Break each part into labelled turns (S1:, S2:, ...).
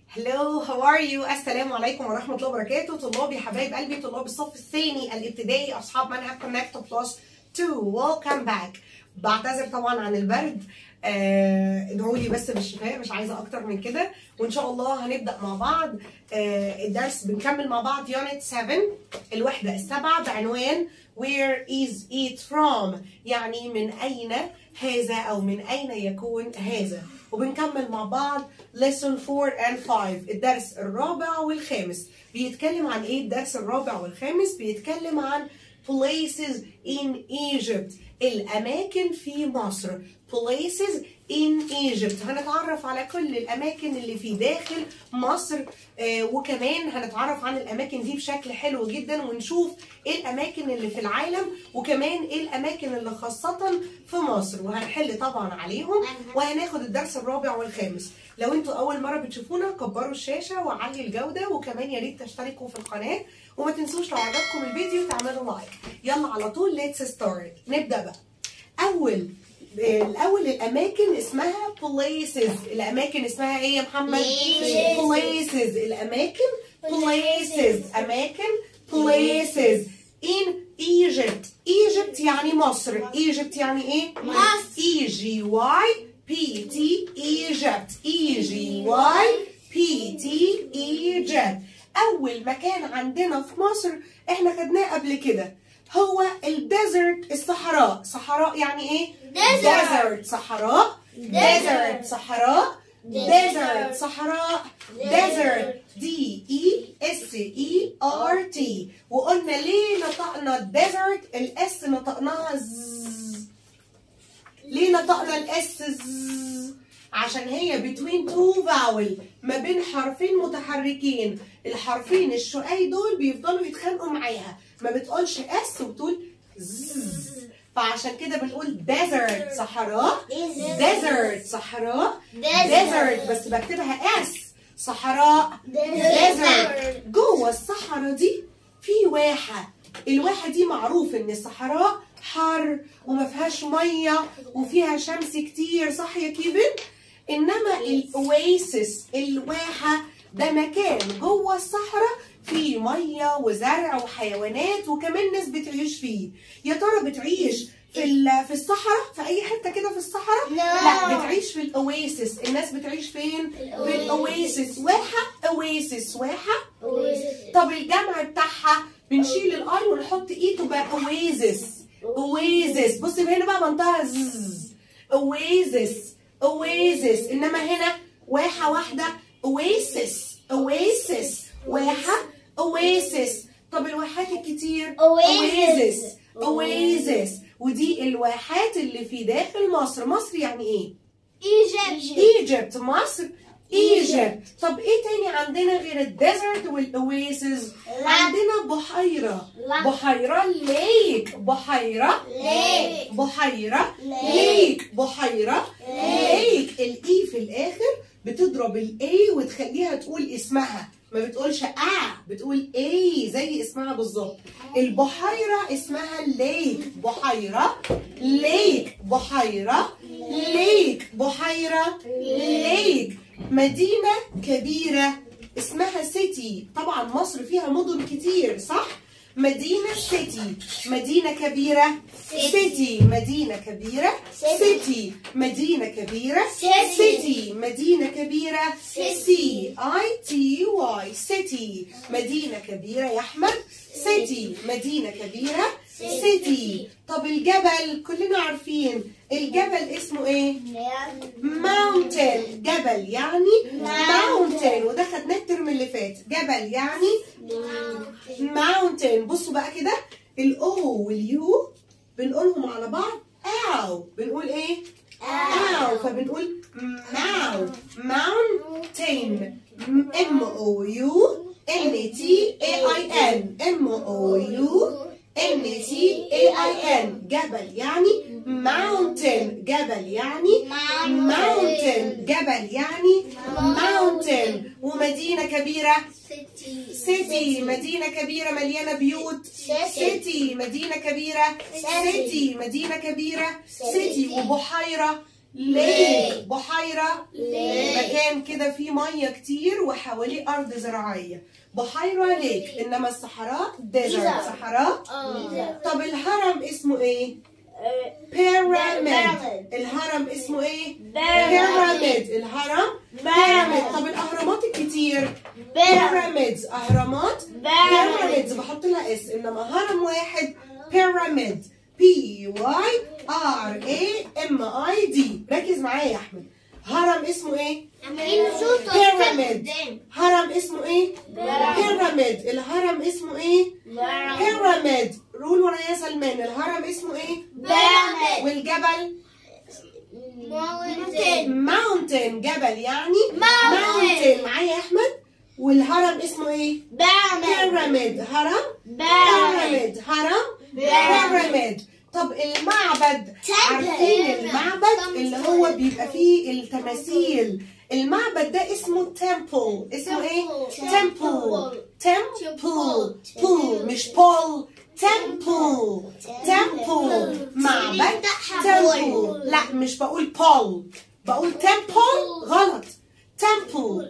S1: هلو هاو ار يو السلام عليكم ورحمه الله وبركاته طلابي حبايب قلبي طلاب الصف الثاني الابتدائي اصحاب منهج كونكت بلس 2 ويلكم باك بعتذر طبعا عن البرد آه، ادعوا لي بس بالشفاء مش عايزه اكتر من كده وان شاء الله هنبدا مع بعض آه، الدرس بنكمل مع بعض يونت 7 الوحده السابعه بعنوان where is it from يعني من اين هذا او من اين يكون هذا وبنكمل مع بعض lesson 4 and 5 الدرس الرابع والخامس بيتكلم عن ايه الدرس الرابع والخامس بيتكلم عن places in Egypt الأماكن في مصر places in Egypt هنتعرف على كل الأماكن اللي في داخل مصر آه وكمان هنتعرف عن الأماكن دي بشكل حلو جدا ونشوف إيه الأماكن اللي في العالم وكمان إيه الأماكن اللي خاصة في مصر وهنحل طبعا عليهم وهناخد الدرس الرابع والخامس لو انتوا أول مرة بتشوفونا كبروا الشاشة وعلي الجودة وكمان يا ريت تشتركوا في القناة وما تنسوش لو عجبكم الفيديو تعملوا لايك يلا على طول ليتس ستارت نبدأ بقى أول الأول الأماكن اسمها places الأماكن اسمها إيه يا محمد؟
S2: Places.
S1: places الأماكن places أماكن places in Egypt Egypt يعني مصر Egypt يعني إيه؟
S2: مصر.
S1: E G Y P T Egypt E G Y P T Egypt أول مكان عندنا في مصر إحنا خدناه قبل كده هو الديزرت الصحراء صحراء يعني إيه؟
S2: Desert.
S1: desert صحراء desert صحراء desert صحراء desert D E S E R T وقلنا ليه نطقنا desert الاس نطقناها ز ليه نطقنا الاس ز عشان هي between two vowel ما بين حرفين متحركين الحرفين الشقاي دول بيفضلوا يتخانقوا معاها ما بتقولش اس وبتقول ز فعشان كده بنقول desert صحراء desert صحراء desert بس بكتبها اس صحراء desert جوه الصحراء دي في واحة الواحة دي معروف ان الصحراء حر وما فيهاش مية وفيها شمس كتير صح يا كيفن انما الاويسس الواحة ده مكان جوه الصحراء فيه مية وزرع وحيوانات وكمان ناس بتعيش فيه يا ترى بتعيش في ال- في الصحراء في اي حته كده في الصحراء
S2: لا.
S1: لا بتعيش في الاويسس الناس بتعيش فين في الاويسس واحه اويسس واحه طب الجمع بتاعها بنشيل الاي ونحط اي تبقى اويزس اويزس بصي هنا بقى منطقه زز اويزس اويزس انما هنا واحه واحده اويسس اويسس واحه اويسس طب الواحات الكتير
S2: Oasis.
S1: اويزس ودي الواحات اللي في داخل مصر مصر يعني ايه
S2: Egypt.
S1: ايجيبت مصر ايجيبت طب ايه تاني عندنا غير الديزرت والاويسز عندنا بحيره
S2: لا.
S1: بحيره ليك بحيره
S2: Lake.
S1: بحيره
S2: Lake.
S1: ليك بحيره ليك الاي في الاخر بتضرب الاي وتخليها تقول اسمها ما بتقولش اه بتقول اي زي اسمها بالظبط البحيره اسمها ليك بحيره ليك بحيره ليك بحيره ليك مدينه كبيره اسمها سيتي طبعا مصر فيها مدن كتير صح مدينة سيتي مدينة كبيرة سيتي مدينة كبيرة سيتي مدينة كبيرة
S2: City.
S1: سيتي مدينة كبيرة
S2: City.
S1: سي اي تي واي سيتي مدينة كبيرة يا احمد سيتي مدينة كبيرة سيتي طب الجبل كلنا عارفين الجبل اسمه ايه mountain جبل يعني mountain وده خدناه الترم اللي فات جبل يعني mountain بصوا بقى كده الاو واليو بنقولهم على بعض او بنقول ايه او فبنقول ماو mountain ام او يو ان تي اي اي ان ام او يو ان تي اي اي ان جبل يعني mountain جبل يعني mountain جبل يعني mountain ومدينة كبيرة سيتي مدينة كبيرة مليانة بيوت سيتي مدينة كبيرة سيتي مدينة كبيرة سيتي وبحيرة ليك بحيرة
S2: ليك.
S1: مكان كده فيه مية كتير وحواليه أرض زراعية بحيرة ليك إنما الصحراء ديزرت
S2: Desert.
S1: صحراء
S2: اه
S1: طب الهرم اسمه إيه؟ بيراميد الهرم اسمه إيه؟ بيراميد الهرم بيراميد طب الأهرامات الكتير بيراميدز أهرامات بيراميدز بحط لها اس إنما هرم واحد بيراميد بي واي ار اي ام اي دي ركز معايا يا أحمد هرم اسمه إيه؟ بيراميد هرم اسمه ايه؟ بيراميد الهرم اسمه ايه؟ بيراميد رول ورايا يا سلمان الهرم اسمه ايه؟ والجبل ماونتن جبل يعني ماونتن معايا يا احمد والهرم اسمه ايه؟ بيراميد هرم بيراميد هرم بيراميد طب المعبد عارفين المعبد اللي هو بيبقى فيه التماثيل المعبد ده اسمه تمبل اسمه ايه؟ تمبل تمبل بول مش بول تمبل تمبل معبد تمبل لا مش بقول بول بقول تمبل غلط تمبل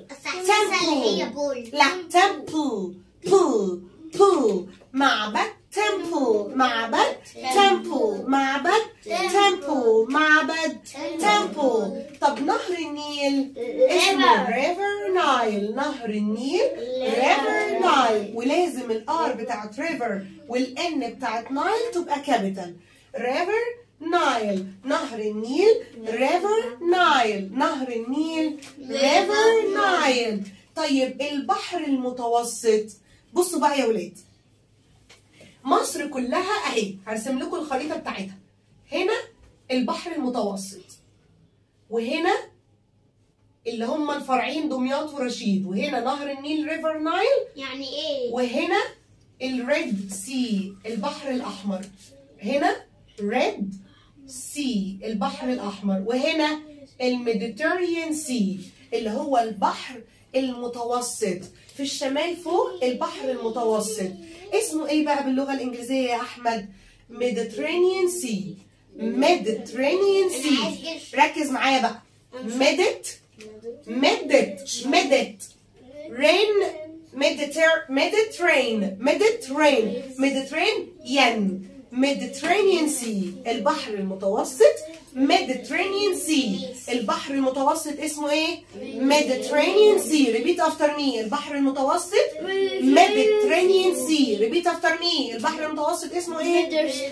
S1: تمبل لا تمبل بول بول معبد تمبل معبد تمبل معبد تمبل معبد تمبل طب نهر النيل اسمه ريفر نايل نهر النيل ريفر نايل ولازم الار بتاعت ريفر والان بتاعت نايل تبقى كابيتال ريفر نايل نهر النيل ريفر نايل نهر النيل ريفر نايل طيب البحر المتوسط بصوا بقى يا ولاد مصر كلها اهي هرسم لكم الخريطه بتاعتها هنا البحر المتوسط وهنا اللي هم الفرعين دمياط ورشيد وهنا نهر النيل ريفر نايل
S2: يعني ايه؟
S1: وهنا الريد سي البحر الاحمر هنا ريد سي البحر الاحمر وهنا الميديتريان سي اللي هو البحر المتوسط في الشمال فوق البحر المتوسط اسمه ايه بقى باللغه الانجليزيه يا احمد ميديترينيان سي ميديترينيان سي ركز معايا بقى ميديت ميديت ميديت رين ميديتر ميديترين ميديترين ميديترين ين ميديترينيان سي البحر المتوسط ميديترينيان سي البحر المتوسط اسمه ايه ميديترينيان سي ريبيت افتر مي البحر المتوسط ميديترينيان سي ريبيت افتر مي البحر المتوسط اسمه ايه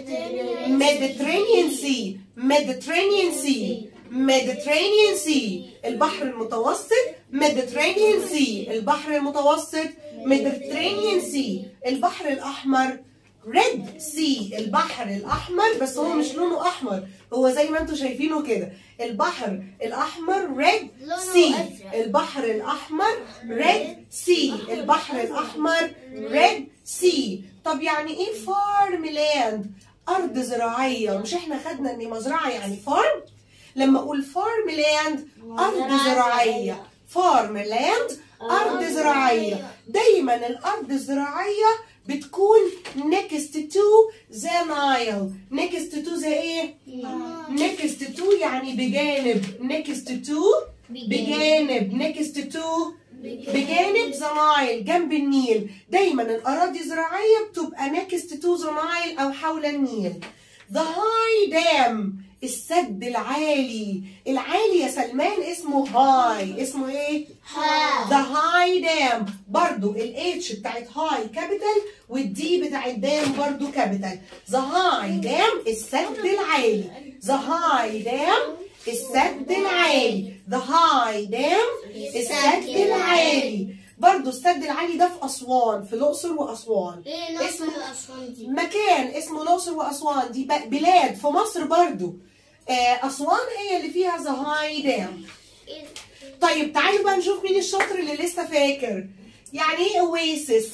S1: ميديترينيان سي ميديترينيان سي ميديترينيان سي البحر المتوسط ميديترينيان سي البحر المتوسط ميديترينيان سي البحر الاحمر ريد سي البحر الاحمر بس هو مش لونه احمر هو زي ما انتم شايفينه كده البحر الاحمر ريد
S2: لونه
S1: سي
S2: أزرق.
S1: البحر الاحمر ريد سي البحر الاحمر ريد سي طب يعني ايه فارم لاند ارض زراعيه مش احنا خدنا ان مزرعه يعني فارم لما اقول فارم لاند ارض زراعيه فارم لاند ارض زراعيه دايما الارض الزراعيه بتكون next to the Nile next to the ايه next to يعني بجانب next to بجانب next to بجانب ذا نايل جنب النيل دايما الاراضي الزراعيه بتبقى next to the Nile او حول النيل the high dam السد العالي العالي يا سلمان اسمه هاي اسمه ايه
S2: ها.
S1: the high dam برضو ال H بتاعت هاي كابيتال والدي بتاعت دام برضو كابيتال the high dam السد العالي the high dam السد العالي the high dam السد العالي برضو السد العالي ده في أسوان في الأقصر وأسوان
S2: ايه نصر
S1: اسمه
S2: الاسوان دي؟
S1: مكان اسمه الأقصر وأسوان دي ب- بلاد في مصر برضو آه، أسوان هي اللي فيها the high dam
S2: إيه؟
S1: طيب تعالوا بقى نشوف مين الشاطر اللي لسه فاكر يعني ايه اويسس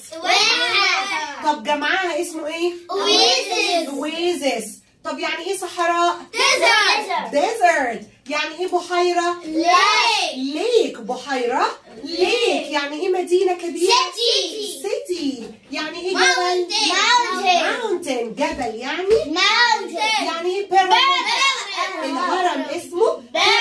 S2: واحد.
S1: طب جمعها اسمه ايه
S2: Oasis.
S1: اويسس طب يعني ايه صحراء
S2: Desert.
S1: ديزرت يعني ايه بحيرة
S2: Lake.
S1: ليك بحيرة ليك يعني ايه مدينة كبيرة
S2: City.
S1: سيتي يعني ايه
S2: Mountain.
S1: جبل
S2: Mountain.
S1: ماونتن جبل يعني
S2: Mountain.
S1: يعني ايه بيراميد
S2: Pyramid.
S1: الهرم اسمه
S2: Pyramid.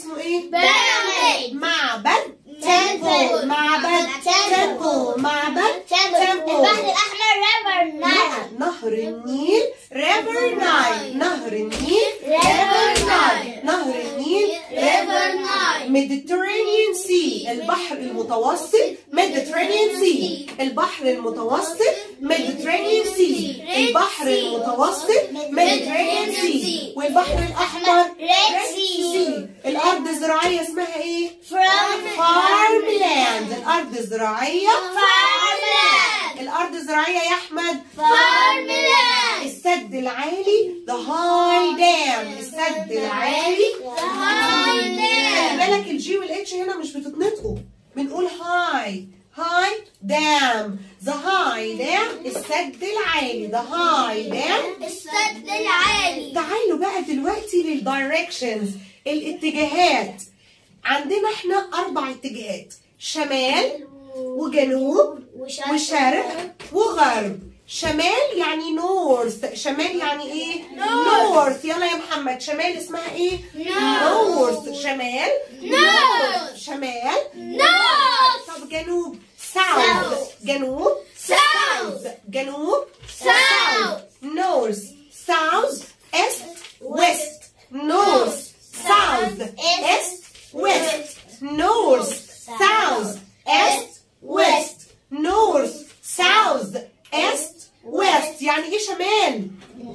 S1: اسمه ايه
S2: Pyramid.
S1: معبد
S2: Temple.
S1: معبد
S2: Temple.
S1: temple معبد
S2: Temple. البحر الأحمر river
S1: لا
S2: Nile.
S1: نهر النيل ريفر نايل نهر النيل
S2: River Nile.
S1: نهر النيل
S2: River Nile.
S1: ميديترينيان سي البحر المتوسط ميديترينيان سي البحر المتوسط ميديترينيان سي البحر المتوسط ميديترينيان سي والبحر الأحمر
S2: Red Sea.
S1: الأرض الزراعية اسمها ايه؟
S2: From
S1: فارملاند الأرض الزراعية
S2: farmland.
S1: الأرض الزراعية يا أحمد
S2: Farmland.
S1: السد العالي the high dam السد العالي
S2: The high
S1: خلي
S2: dam.
S1: بالك الجي والاتش هنا مش بتتنطقوا بنقول هاي هاي دام the high dam السد العالي the high dam
S2: السد العالي.
S1: تعالوا بقى دلوقتي للدايركشنز الاتجاهات عندنا احنا اربع اتجاهات شمال وجنوب وشرق وغرب شمال يعني نورث شمال يعني ايه نورث يلا يا محمد شمال اسمها ايه نورث شمال
S2: North.
S1: شمال
S2: North.
S1: طب جنوب ساوث
S2: South.
S1: جنوب
S2: South.
S1: جنوب
S2: South.
S1: north south east west north south east west north south east west north south east west يعني ايه شمال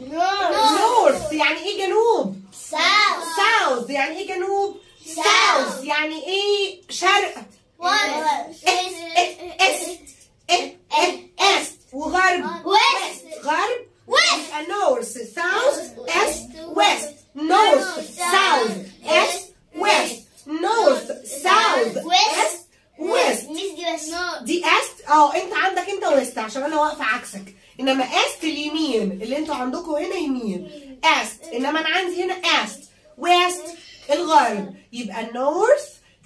S1: north يعني ايه جنوب
S2: South.
S1: south يعني ايه جنوب south يعني ايه شرق
S2: West.
S1: est est est وغرب
S2: West.
S1: غرب
S2: West.
S1: يبقى north south east west north south east west north south east west
S2: مش دي بس
S1: دي است اه انت عندك انت ويست عشان انا واقفه عكسك انما است اليمين اللي انتوا عندكم هنا يمين است انما انا عندي هنا است ويست الغرب يبقى نورث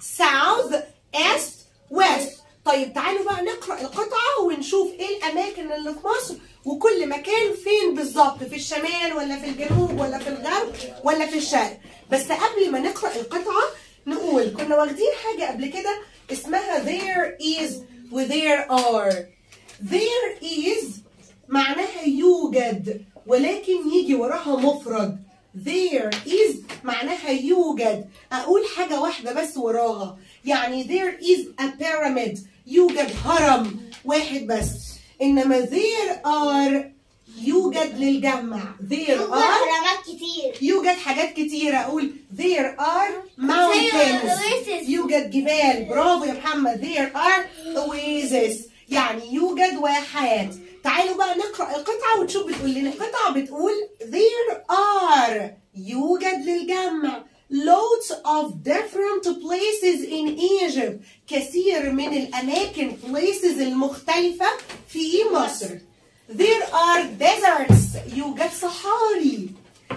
S1: ساوث است ويست طيب تعالوا بقى نقرا القطعه ونشوف ايه الاماكن اللي في مصر وكل مكان فين بالظبط في الشمال ولا في الجنوب ولا في الغرب ولا في الشرق بس قبل ما نقرا القطعه نقول كنا واخدين حاجه قبل كده اسمها there is و there are there is معناها يوجد ولكن يجي وراها مفرد there is معناها يوجد اقول حاجة واحدة بس وراها يعني there is a pyramid يوجد هرم واحد بس انما there are يوجد للجمع there are
S2: اهرامات كتير
S1: يوجد حاجات كتيرة أقول there are mountains
S2: oasis.
S1: يوجد جبال برافو يا محمد there are oases يعني يوجد واحات تعالوا بقى نقرأ القطعة ونشوف بتقول لنا القطعة بتقول there are يوجد للجمع lots of different places in Egypt كثير من الأماكن places المختلفة في مصر there are deserts يوجد صحاري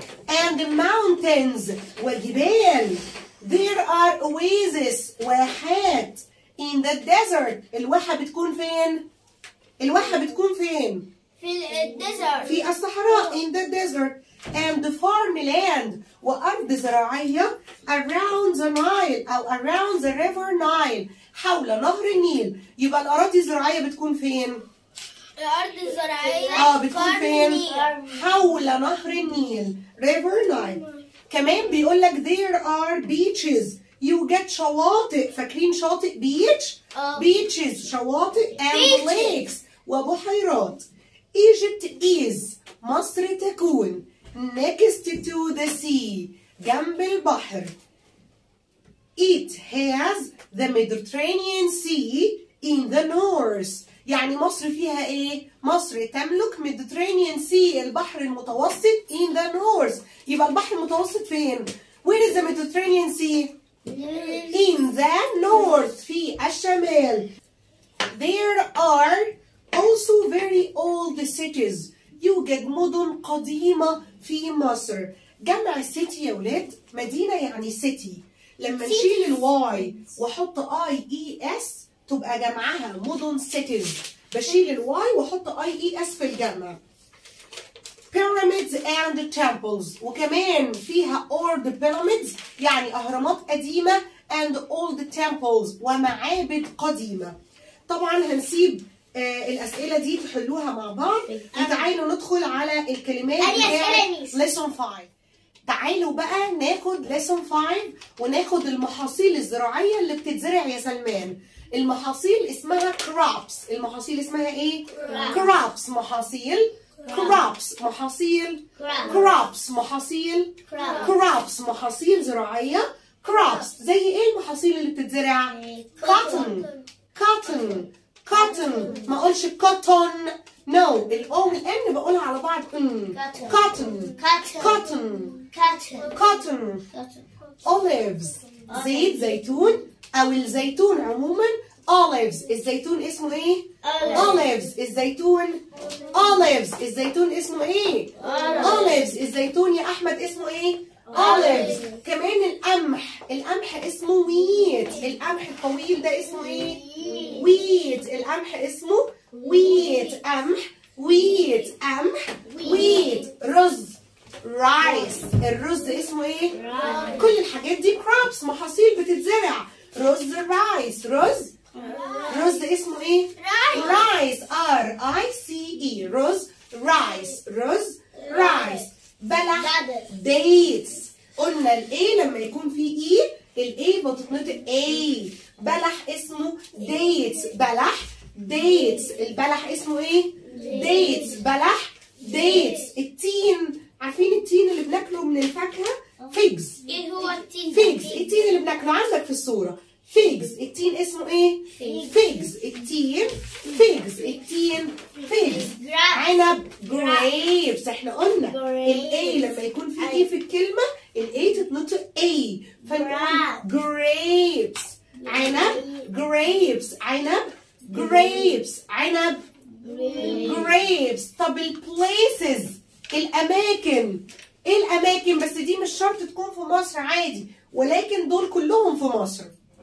S1: and mountains وجبال there are oases واحات in the desert الواحة بتكون فين؟ الواحة بتكون فين؟
S2: في الديزرت
S1: في الصحراء in the desert and the farmland وأرض زراعية around the Nile أو around the river Nile حول نهر النيل يبقى الأراضي الزراعية بتكون فين؟
S2: الأرض الزراعية
S1: اه بتكون
S2: farm
S1: فين؟
S2: near.
S1: حول نهر النيل river Nile كمان بيقول لك there are beaches يوجد شواطئ فاكرين شاطئ بيتش؟
S2: اه.
S1: beaches شواطئ and
S2: Beaches.
S1: lakes وبحيرات Egypt is مصر تكون next to the sea جنب البحر It has the Mediterranean Sea in the north يعني مصر فيها ايه؟ مصر تملك Mediterranean Sea البحر المتوسط in the north يبقى البحر المتوسط فين؟ Where is the Mediterranean Sea? In the north في الشمال There are also very old cities يوجد مدن قديمة في مصر جمع سيتي يا ولاد مدينة يعني سيتي لما نشيل الواي واحط اي اي اس تبقى جمعها مدن سيتيز بشيل الواي واحط اي اي اس في الجمع pyramids and temples وكمان فيها old pyramids يعني أهرامات قديمة and old temples ومعابد قديمة طبعا هنسيب آه الأسئلة دي تحلوها مع بعض وتعالوا ندخل على الكلمات
S2: أي أسئلة
S1: بتاعت
S2: يا ميس؟
S1: lesson 5 تعالوا بقى ناخد lesson 5 وناخد المحاصيل الزراعية اللي بتتزرع يا سلمان المحاصيل اسمها crops المحاصيل اسمها ايه؟ crops محاصيل crops محاصيل
S2: Crops.
S1: crops محاصيل
S2: Crops.
S1: crops محاصيل زراعية crops زي ايه المحاصيل اللي بتتزرع؟ cotton cotton cotton ما اقولش cotton no الاو والان بقولها على بعض ام
S2: Cotton.
S1: cotton
S2: Cotton.
S1: cotton
S2: Cotton.
S1: cotton
S2: Cotton.
S1: olives زيت زيتون او الزيتون عموما olives الزيتون اسمه ايه olives الزيتون olives الزيتون اسمه ايه olives الزيتون يا احمد اسمه ايه olives كمان القمح القمح اسمه wheat القمح الطويل ده اسمه ايه wheat القمح اسمه wheat قمح wheat قمح wheat رز رايس الرز اسمه ايه كل الحاجات دي crops محاصيل بتتزرع رز رايس رز رز اسمه ايه رايس ار اي سي اي رز رايس رز رايس بلح ديتس قلنا الاي لما يكون في اي الاي بتتنطق اي بلح اسمه ديتس بلح ديتس البلح اسمه ايه ديتس بلح ديتس التين عارفين التين اللي بناكله من الفاكهه فيجز
S2: ايه هو التين
S1: فيجز التين اللي بناكله عندك في الصورة فيجز التين اسمه ايه؟ فيجز التين فيجز التين فيجز عنب جريبس احنا قلنا الاي لما يكون في ايه في الكلمة الاي تتنطق اي فنقول جريبس عنب جريبس عنب جريبس عنب جريبس طب البليسز الاماكن ايه الاماكن بس دي مش شرط تكون في مصر عادي ولكن دول كلهم في مصر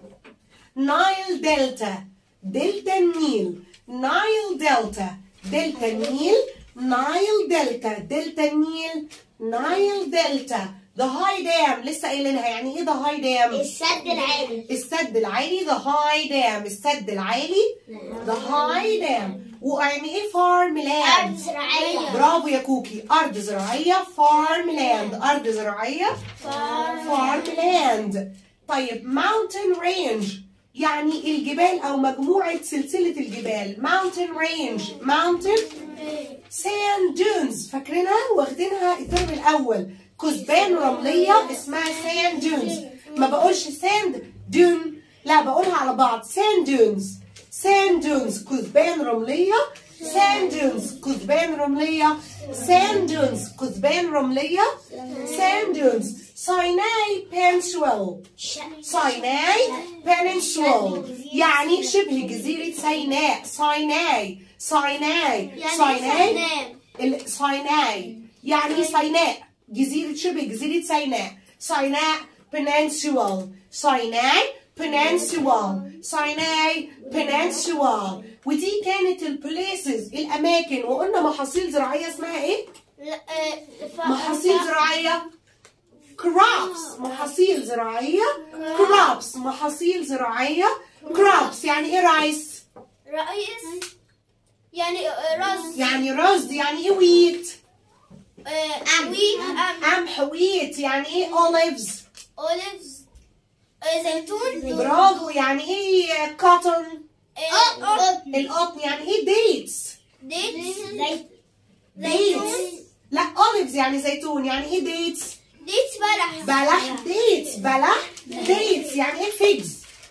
S1: نايل دلتا دلتا النيل نايل دلتا دلتا النيل نايل دلتا دلتا النيل نايل دلتا ذا هاي دام لسه قايلينها يعني ايه ذا هاي دام
S2: السد العالي
S1: السد العالي ذا هاي دام السد العالي ذا هاي دام ويعني ايه فارم
S2: أرض
S1: لاند
S2: زراعية
S1: برافو يا كوكي ارض زراعيه فارم لاند ارض زراعيه فارم لاند طيب ماونتن رينج يعني الجبال او مجموعه سلسله الجبال ماونتن رينج ماونتن ساند دونز فاكرينها واخدينها الترم الاول كثبان رمليه اسمها ساند دونز ما بقولش ساند دون لا بقولها على بعض ساند دونز ساند دونز كثبان رمليه ساند دونز كثبان رمليه ساند دونز كثبان رمليه ساند دونز سايناي بنشوال سايناي بنشوال يعني شبه جزيرة سيناء سايناي سايناي سايناي ال- سايناي يعني سيناء جزيرة شبه جزيرة سيناء سيناء بننسوال سيناء بننسوال سيناء بننسوال ودي كانت البليسز الأماكن وقلنا محاصيل زراعية اسمها إيه؟ محاصيل زراعية crops محاصيل زراعية crops محاصيل زراعية crops يعني إيه رايس؟
S2: رئيس يعني رز
S1: يعني رز يعني إيه wheat؟
S2: ويت
S1: قمح wheat يعني إيه olives؟
S2: اوليفز زيتون
S1: برافو يعني ايه cotton
S2: قطن
S1: القطن يعني ايه dates
S2: ديت
S1: dates لا olives يعني زيتون يعني ايه dates
S2: ديت بلح
S1: بلح dates بلح dates يعني ايه figs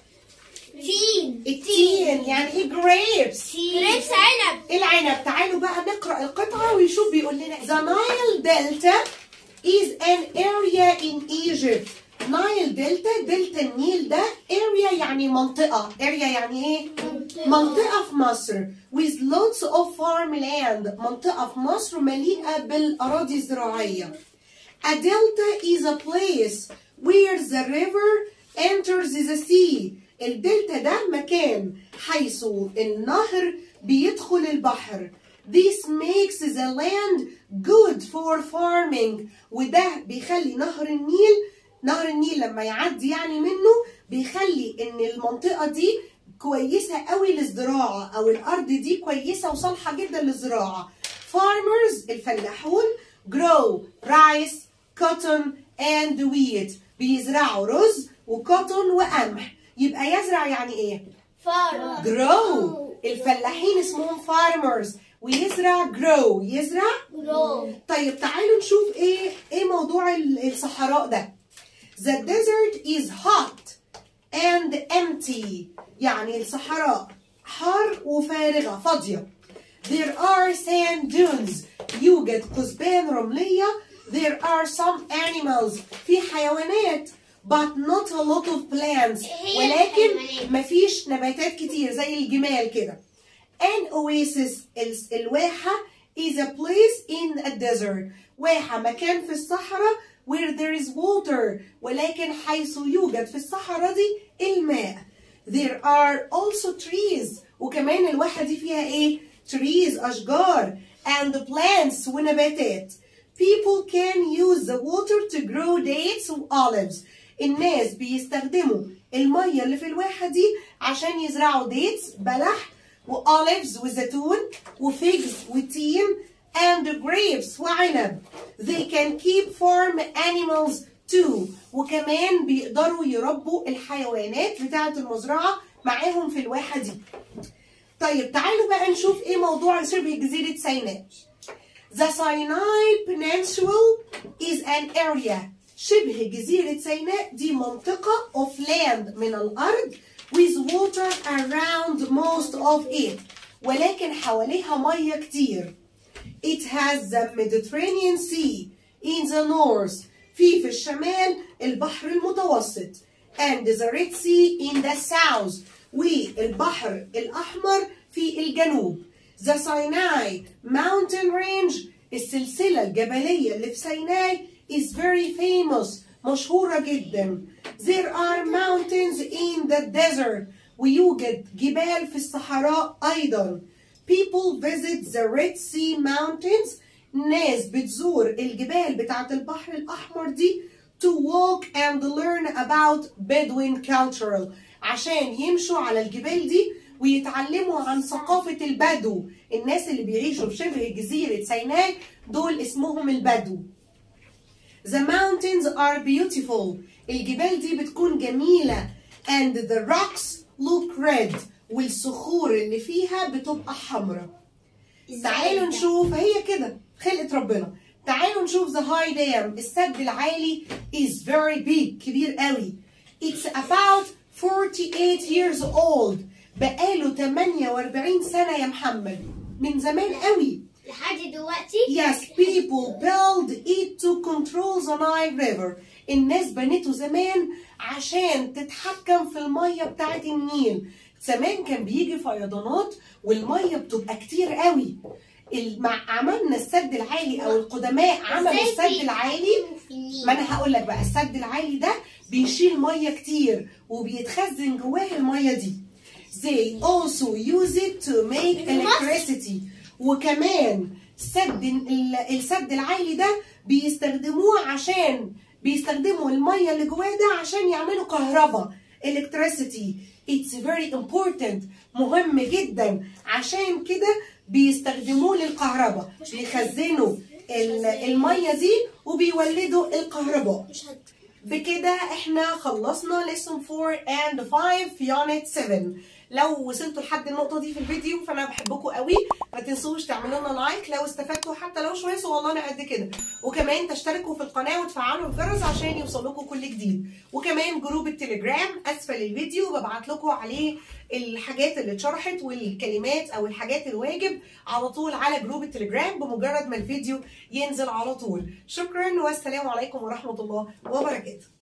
S2: تين
S1: التين يعني ايه grapes
S2: جريبس عنب
S1: العنب تعالوا بقى نقرا القطعه ويشوف بيقول لنا The Nile Delta is an area in Egypt نايل دلتا دلتا النيل ده area يعني منطقة area يعني ايه؟ منطقة في مصر with lots of farmland منطقة في مصر مليئة بالأراضي الزراعية A delta is a place where the river enters the sea الدلتا ده مكان حيث النهر بيدخل البحر This makes the land good for farming وده بيخلي نهر النيل نهر النيل لما يعدي يعني منه بيخلي ان المنطقة دي كويسة قوي للزراعة او الارض دي كويسة وصالحة جدا للزراعة farmers الفلاحون grow rice cotton and wheat بيزرعوا رز وكوتون وقمح يبقى يزرع يعني ايه
S2: فار
S1: grow الفلاحين اسمهم farmers ويزرع grow يزرع
S2: جرو
S1: طيب تعالوا نشوف ايه ايه موضوع ال- الصحراء ده The desert is hot and empty يعني الصحراء حار وفارغة فاضية There are sand dunes يوجد قضبان رملية There are some animals في حيوانات but not a lot of plants
S2: هي
S1: ولكن
S2: الحيوانات.
S1: مفيش نباتات كتير زي الجمال كده An oasis ال- الواحة is a place in a desert واحة مكان في الصحراء where there is water ولكن حيث يوجد في الصحراء دي الماء There are also trees وكمان الواحة دي فيها ايه؟ trees أشجار and plants ونباتات People can use the water to grow dates and olives الناس بيستخدموا المية اللي في الواحة دي عشان يزرعوا dates بلح وأوليفز وزيتون وفيجز وتين and grapes وعنب they can keep farm animals too وكمان بيقدروا يربوا الحيوانات بتاعة المزرعة معاهم في الواحة دي طيب تعالوا بقى نشوف ايه موضوع شبه جزيرة سيناء The Sinai Peninsula is an area شبه جزيرة سيناء دي منطقة of land من الأرض with water around most of it ولكن حواليها مية كتير It has the Mediterranean Sea in the north في في الشمال البحر المتوسط and the Red Sea in the south والبحر الأحمر في الجنوب The Sinai mountain range السلسلة الجبلية اللي في سيناء is very famous مشهورة جدا There are mountains in the desert ويوجد جبال في الصحراء أيضا People visit the Red Sea mountains ناس بتزور الجبال بتاعت البحر الأحمر دي to walk and learn about Bedouin cultural عشان يمشوا على الجبال دي ويتعلموا عن ثقافة البدو الناس اللي بيعيشوا في شبه جزيرة سيناء دول اسمهم البدو The mountains are beautiful الجبال دي بتكون جميلة and the rocks look red والصخور اللي فيها بتبقى حمراء تعالوا نشوف هي كده خلقة ربنا تعالوا نشوف the high dam السد العالي is very big كبير قوي it's about 48 years old بقاله 48 سنة يا محمد من زمان قوي
S2: لحد دلوقتي
S1: Yes, people build it to control the Nile River. الناس بنته زمان عشان تتحكم في المية بتاعت النيل. زمان كان بيجي فيضانات والمية بتبقى كتير قوي. الم- عملنا السد العالي او القدماء عملوا
S2: إزاي
S1: السد
S2: في-
S1: العالي
S2: في النيل؟
S1: ما انا هقول لك بقى السد العالي ده بيشيل ميه كتير وبيتخزن جواه الميه دي they also use it to make electricity وكمان السد ال- السد العالي ده بيستخدموه عشان بيستخدموا الميه اللي جواه ده عشان يعملوا كهرباء electricity it's very important مهم جدا عشان كده بيستخدموه للكهرباء بيخزنوا ال- الميه دي وبيولدوا الكهرباء
S2: مش هت...
S1: بكده احنا خلصنا lesson 4 and 5 في unit 7 لو وصلتوا لحد النقطة دي في الفيديو فأنا بحبكم قوي ما تنسوش تعملوا لنا لايك لو استفدتوا حتى لو شوية صغننة قد كده وكمان تشتركوا في القناة وتفعلوا الجرس عشان يوصلكوا كل جديد وكمان جروب التليجرام أسفل الفيديو ببعت لكم عليه الحاجات اللي اتشرحت والكلمات أو الحاجات الواجب على طول على جروب التليجرام بمجرد ما الفيديو ينزل على طول شكرا والسلام عليكم ورحمة الله وبركاته